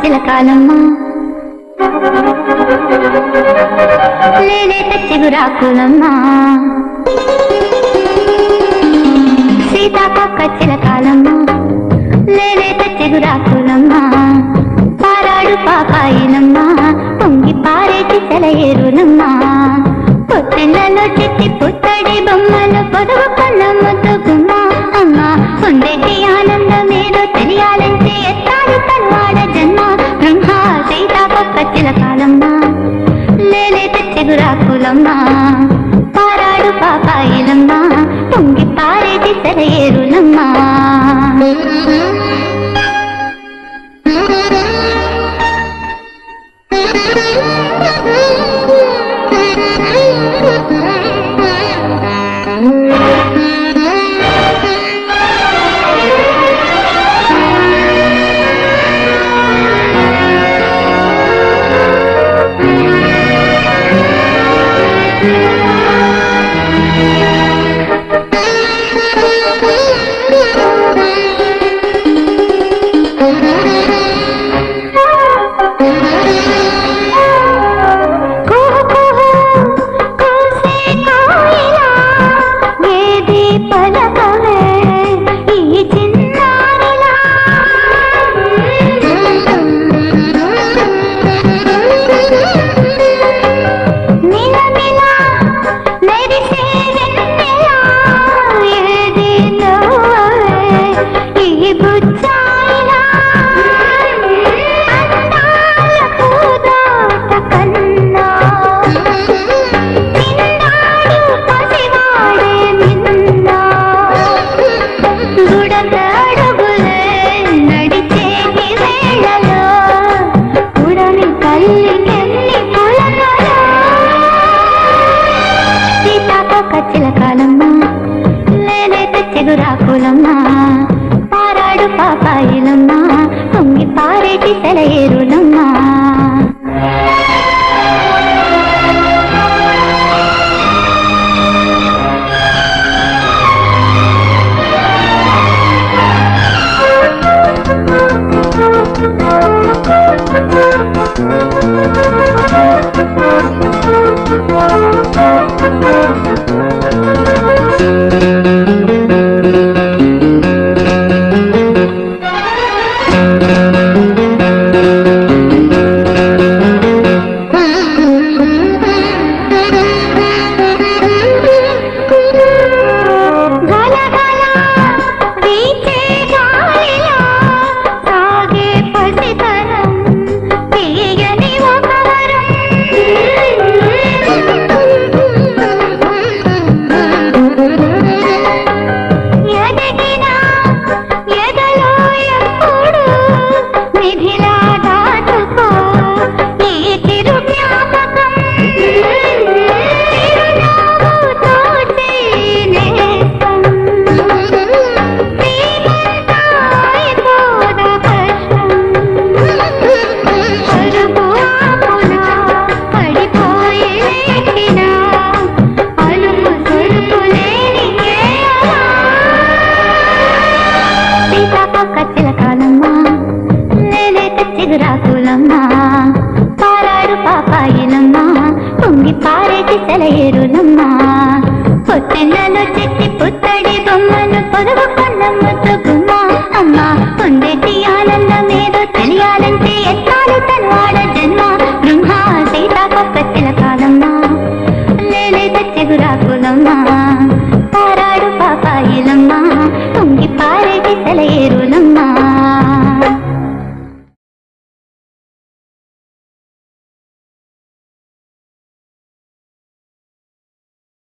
చిలకాలమ్మ లేలేత చిగురాకులమ్మ సీతాపక్క చిలకాలమ్మ లేలేత చిగురాకులమ్మ పారాడు పాపాయిలమ్మ పొంగి పారేటి సెలయేరులమ్మ పొత్తెలలో చెట్టి పుత్తడి బొమ్మలు పొదవు కళ్ళమ్మతో గుమ్మ అమ్మ పొందేటి ఆనందమేదో తెలియాలంటే ఎత్తాలి తన్వాడ జన్మ బ్రహ్మ సీతాపక్క చిలకాలమ్మ లేలేత చిగురాకులమ్మ పారాడు పాపాయిలమ్మ పొంగి పారేటి సెలయేరులమ్మ కుహు కుహు కూసే కోయిలా ఏది పలకవే ఈ చిన్నారిలా మిలమిలా మెరిసే వెన్నెలా ఏది నువ్వే ఈ బుచ్చాయిలా అందాల పూదోట కన్నా చిన్నాడు పసివాడే మిన్నా గుడక అడుగులే నడిచేటి వేళలో ఉడని తల్లికెన్ని పులకలో సీతాకొక చిలకాలమ్మ లేలేత చిగురాకులమ్మ పారాడు పాపాయిలమ్మ పొంగి పారేటి సెలయేరులమ్మ గలగల వీచే గాలిలో సాగే పసితనం తీయని ఒక వరం ఎదిగిన ఎదలో ఎప్పుడు నిధిలా దాచుకో ఈ చిరు జ్ఞాపకం చిరునవ్వుతో చేనేస్తం ప్రేమంతా అయిపోదా కష్టం పరుగు ఆపునా పడిపోయి లేచినా అలుపు సొలుపు లేని కేయలా సీతాపక్క చిలకాలమ్మ లేలేత చిగురాకులమ్మ పారాడు పాపాయిలమ్మ పొంగి పారేటి సెలయేరులమ్మ పొత్తెన్నలో చెట్టి పుత్తడి బొమ్మలు పొదవు కొన్నమ్మతో గుమ్మ అమ్మ పొందేటి ఆనందమేదో తెలియాలంటే ఎత్తాలి తన్వాడ జన్మ బ్రహ్మ సీతాపక్క చిలకాలమ్మ లేలేత చిగురాకులమ్మ పారాడు పాపాయిలమ్మ పొంగి పారేటి సెలయేరు